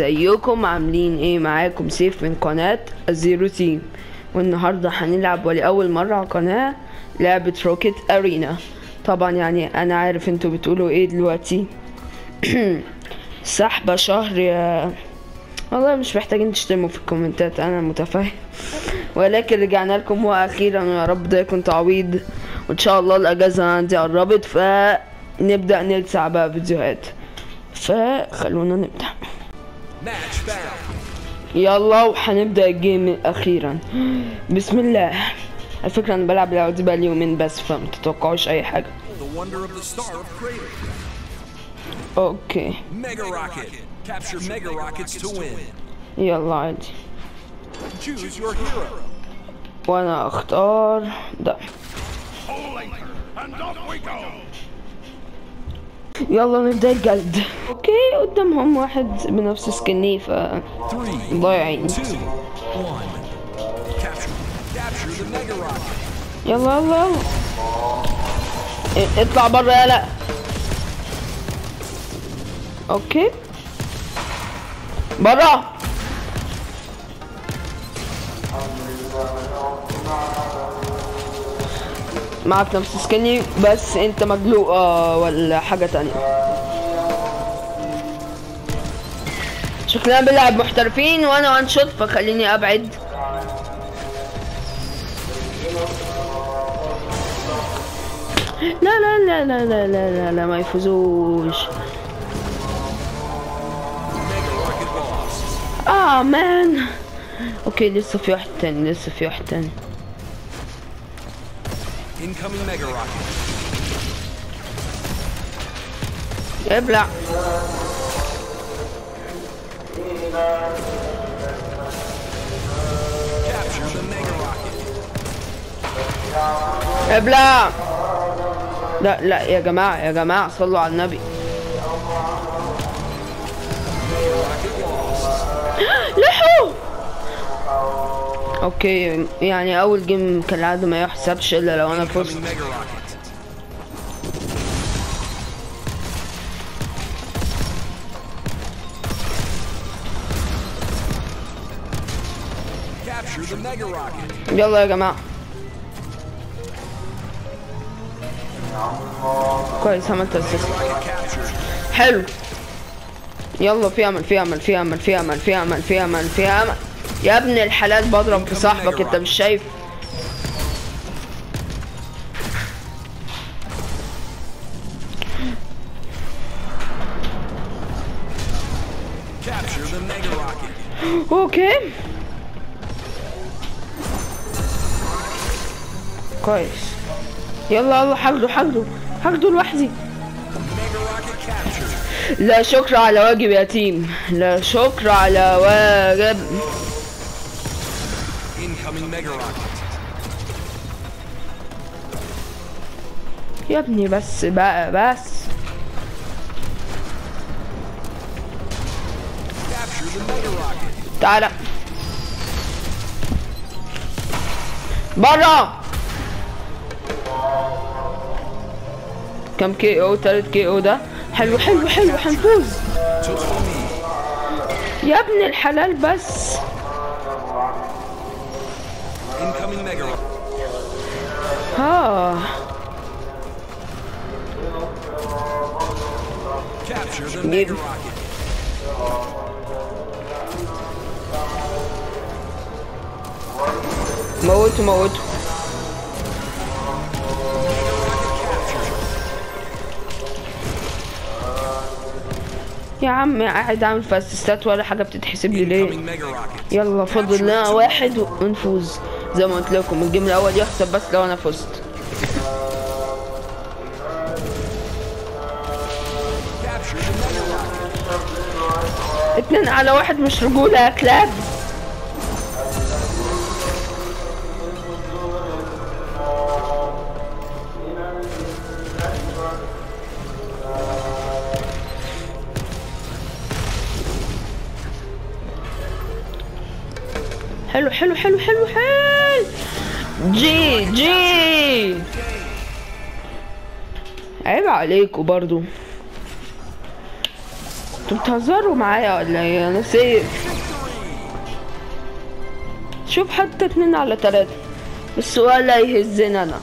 ازيكم عاملين ايه معاكم سيف من قناة الزيرو تيم والنهاردة هنلعب ولأول مرة على القناة لعبة روكيت ارينا طبعا يعني انا عارف انتوا بتقولوا ايه دلوقتي سحبة شهر يا والله مش محتاجين تشتموا في الكومنتات انا متفاهم ولكن رجعنا لكم واخيرا ويا رب ده يكون تعويض وان شاء الله الاجازة عندي قربت فنبدأ نلسع بقى فيديوهات فخلونا نبدأ Match found. يلا وهنبدأ الجيم أخيرا بسم الله على فكرة أنا بلعب اللعبة دي بقالي يومين بس فمتتوقعوش أي حاجة The wonder of the star of Crater. أوكي Mega Rocket. Capture Mega Rockets to win. يلا عادي Choose your hero. وأنا أختار ده And off we go! يلا نبدأ الجلد أوكي قدامهم واحد بنفس سكني ف Three, ضايعين two, one. Capture. Capture the Mega Rocket. يلا يلا يلا ا- اطلع بره يلا اوكي بره معك نفس سكني بس انت مجلوقة ولا حاجة تانية شكلنا بنلعب محترفين وانا وان شوت فخليني ابعد لا لا لا لا لا لا لا, لا ما يفوزوش Mega Rocket lost. اه مان اوكي لسه في واحد تاني لسه في واحد تاني Incoming Mega Rocket. ابلع Capture the Mega Rocket. ابلع لا لا يا جماعة يا جماعة صلوا على النبي Rocket lost. لحوا اوكي يعني اول جيم كالعادة ما يحسبش الا لو انا فزت Incoming Mega Rocket. Capture the Mega Rocket. يلا يا جماعة كويس عملت اسيست Rocket captured. حلو يلا في امل في امل في امل في امل في امل في امل في امل يا ابن الحلال بضرب في صاحبك انت مش شايف Capture the Mega Rocket. اوكي كويس يلا يلا حاجده حاجده حاجده لوحدي Mega Rocket captured. لا شكر على واجب يا تيم لا شكر على واجب Incoming Mega Rocket. يا ابني بس بقى بس Capture the Mega Rocket. تعالى برا كم كي او تالت كي او ده حلو حلو حلو هنفوز Took the lead. يا ابن الحلال بس Incoming Mega Rocket. ها Capture the Need- Mega Rocket. موته موته يا عم قاعد اعمل في اسيستات ولا حاجه بتتحسب لي ليه Incoming Mega Rocket. يلا فاضل لنا واحد ونفوز زي ما قلت لكم الجيم الاول يحسب بس لو انا فزت Capture the Mega Rocket. اتنين على واحد مش رجوله يا كلاب حلو حلو حلو حلو حلو جي جي عيب عليكوا برضو انتوا بتهزروا معايا ولا ايه انا سيف شوف حتى اتنين على تلاتة بس ولا يهزني انا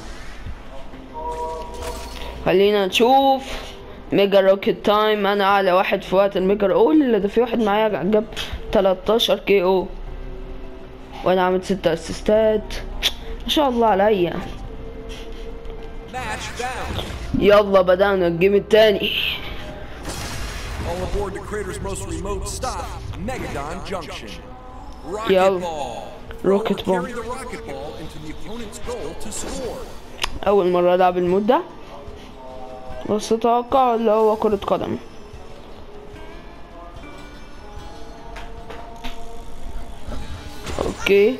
خلينا نشوف ميجا روكيت تايم انا اعلى واحد في وقت الميجا قول ده في واحد معايا جاب 13 كي او وانا عملت ستة اسيستات ما شاء الله عليا Match found. يلا بدأنا الجيم التاني All aboard the crater's most remote stop, Megadon Junction. Rocket Yo. ball. Rocket Throw or ball. Carry the rocket ball into the opponent's goal to score. أول مرة ألعب المود ده بس أتوقع اللي هو كرة قدم أوكي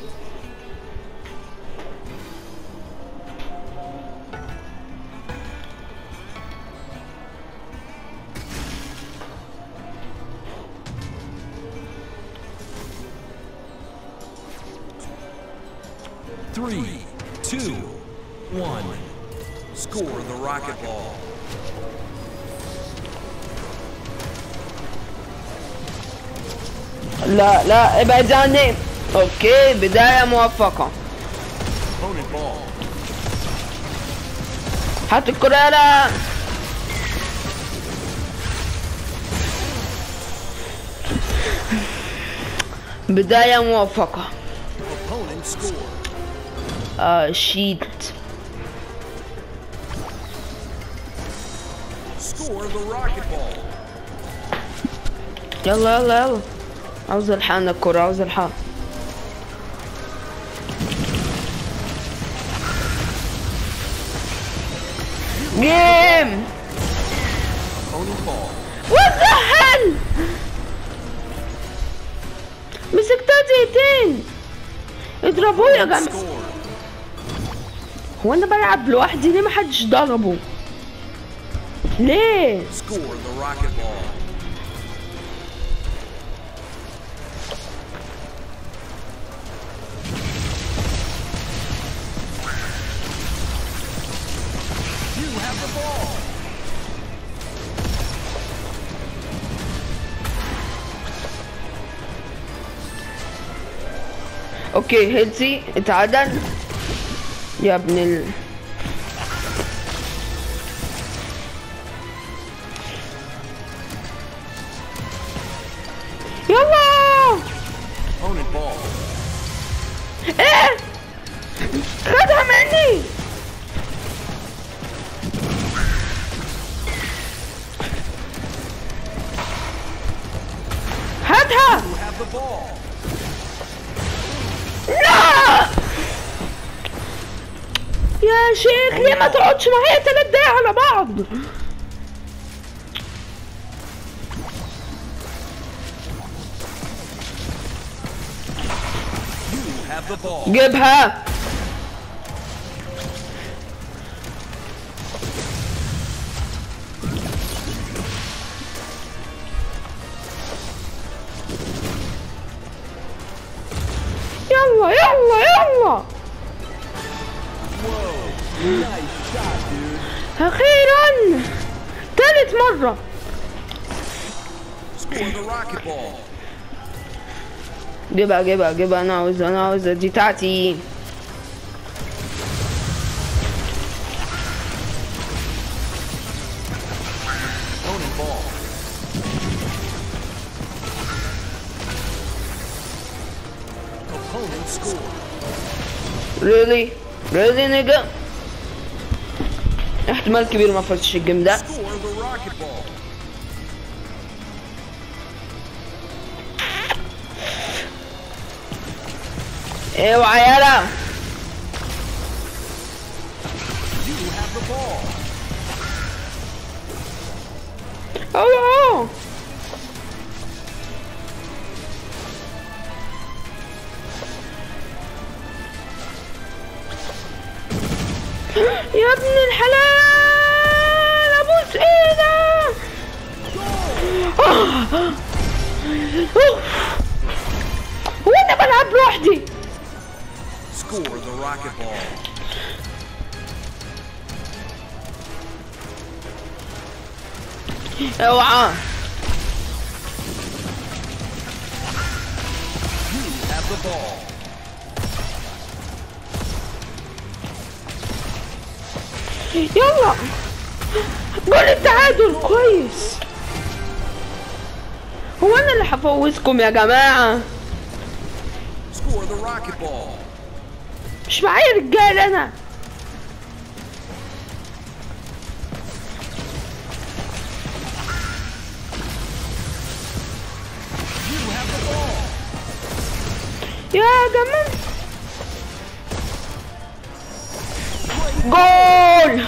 Three, two, one. Score the rocket ball. لا لا ابعد عني أوكي بداية موفقة Opponent ball. هات الكرة يلا بداية موفقة Opponent score. آه شيت Score the rocket ball. يلا يلا يلا عاوز الحقنا الكرة عاوز الحق جيم Opponent ball. وزهل مسكتها دقيقتين اضربوه يا جماعة Score. هو انا بلعب لوحدي ليه محدش ضربه ليه Score the rocket ball. You have the ball. اوكي هيلسي اتعدل يا ابن ال يلا Opponent ball. ايه خدها مني هاتها You have the ball. لا يا شيخ ليه ما تقعدش معايا تلات دقايق على بعض You have the ball. جيبها يلا يلا يلا Nice shot, dude. اخيرا تالت مرة Score the rocket ball. جيبها جيبها جيبها انا عاوز انا عاوز دي بتاعتي Opponent ball. Opponent score. ريلي ريلي نيجا احتمال كبير ما فزتش الجيم ده Score the rocket ball. اوعى يلا You have the ball. اوه يا ابن الحلال ابوس ايدك آه. أوف. هو انا بلعب لوحدي Score the rocket ball. اوعى the ball. يلا جول التعادل كويس هو انا اللي هفوزكم يا جماعه Score the rocket ball. مش معايا رجال انا You have the ball. يا جماعه جول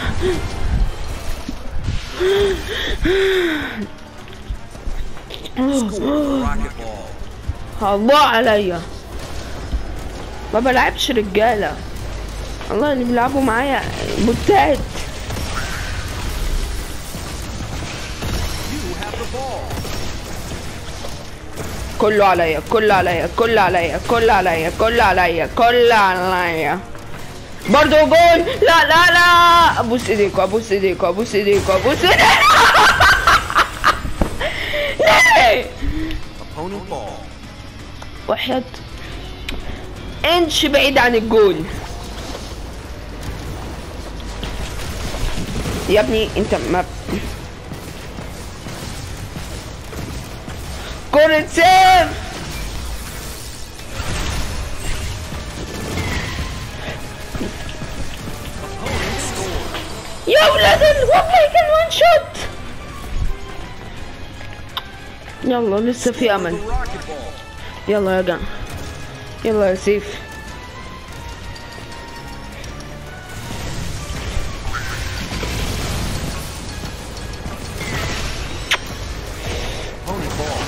Score the rocket ball. الله عليا ما بلعبش رجاله الله اللي بيلعبوا معايا بوتات You have the ball. كله عليا كله عليا كله عليا كله عليا كله عليا كله عليا برضو جول لا لا لا ابوس ايديكوا ابوس ايديكوا ابوس ايديكوا ابوس ايديكوا ليه Opponent ball. وحياة انش بعيد عن الجول يا ابني انت ما كرة سيف Opponent score. يا ولاد ال- والله كان وان شوت يلا لسه في The امل rocket ball. يلا يا جماعة يلا يا سيف Opponent ball.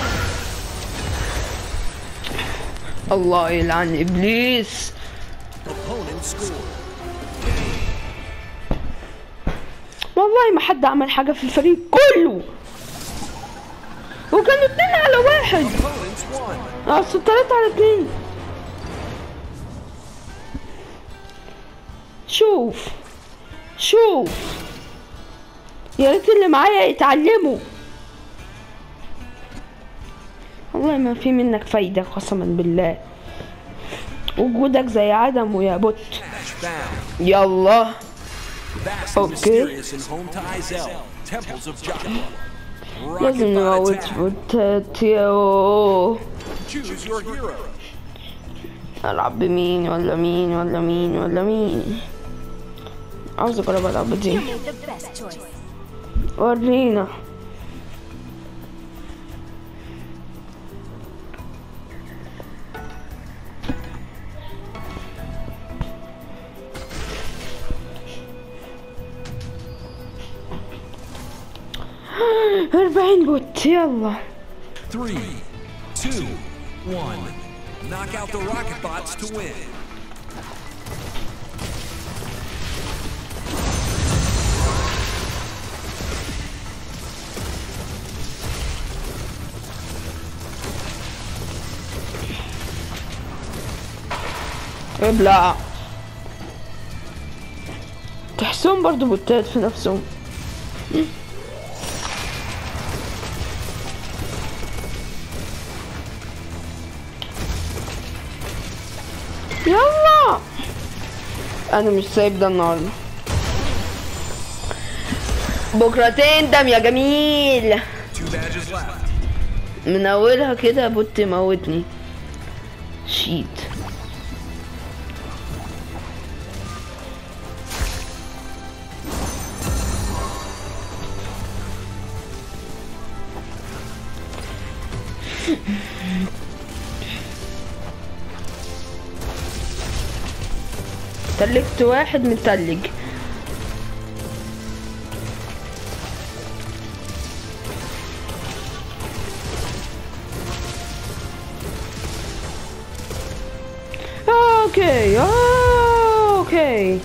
الله يلعن ابليس Opponent score. والله ما حد عمل حاجة في الفريق كله وكانوا اتنين على واحد Opponents won. اصل تلاتة على اتنين شوف شوف يا ريت اللي معايا يتعلموا والله ما في منك فايدة قسما بالله وجودك زي عدم يا بوت Match found. يلا Vast and Okay. mysterious and home to Izel. Temples of Joppa. لازم Rocket bot نموت attack. بوتات يو Choose your hero. العب بمين ولا مين ولا مين ولا مين عاوز اجرب العب دي You made the best choice. ورينا أربعين بوت يلا Three, two, one. Knock out the rocket bots to win. ابلع تحسهم برضو بوتات في نفسهم يلا انا مش سايب ده النهارده بكره تندم يا جميل Two badges left. من اولها كده بوت موتني شيت تلجت واحد متلج اوكي اوكي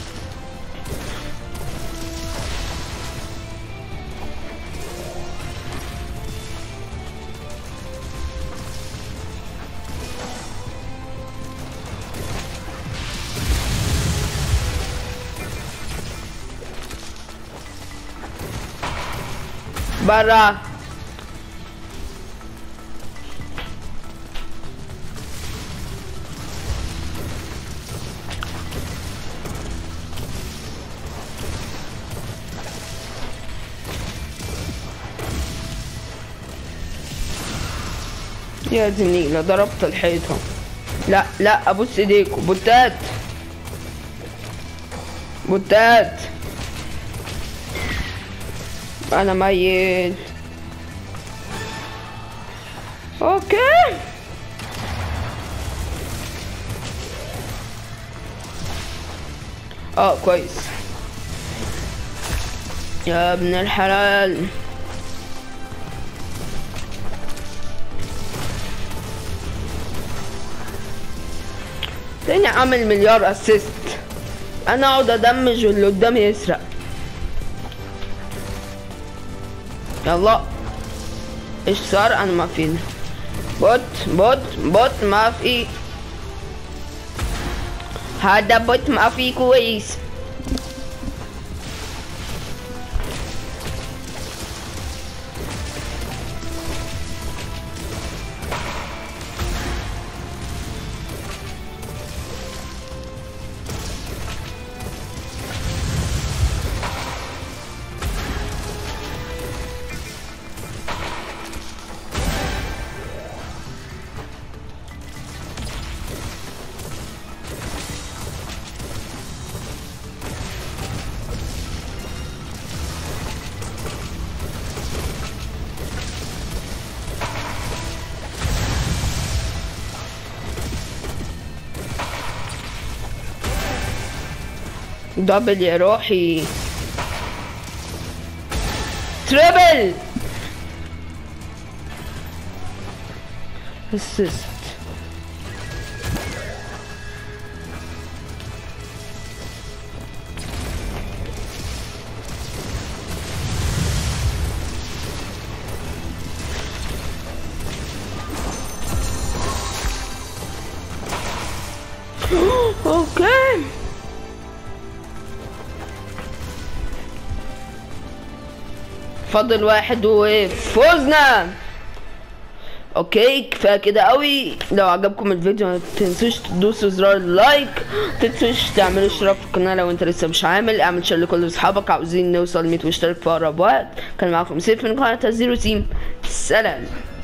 برا يا دي النيلة ضربت الحيطة لا لا ابوس ايديكوا بوتات بوتات انا ميت اوكي اه كويس يا ابن الحلال تاني عامل مليار اسيست انا اقعد ادمج واللي قدامي يسرق يلا ايش صار انا ما في بوت بوت بوت ما في هذا بوت ما في كويس دبل يا روحي تريبل اسيست اوكي فاضل واحد وفوزنا اوكي كفايه كده قوي لو عجبكم الفيديو ما تنسوش تدوسوا زرار اللايك ما تنسوش تعملوا اشتراك في القناه لو انت لسه مش عامل اعمل شير لكل اصحابك عاوزين نوصل 100 مشترك في اقرب وقت كان معاكم سيف من قناه زيرو تيم سلام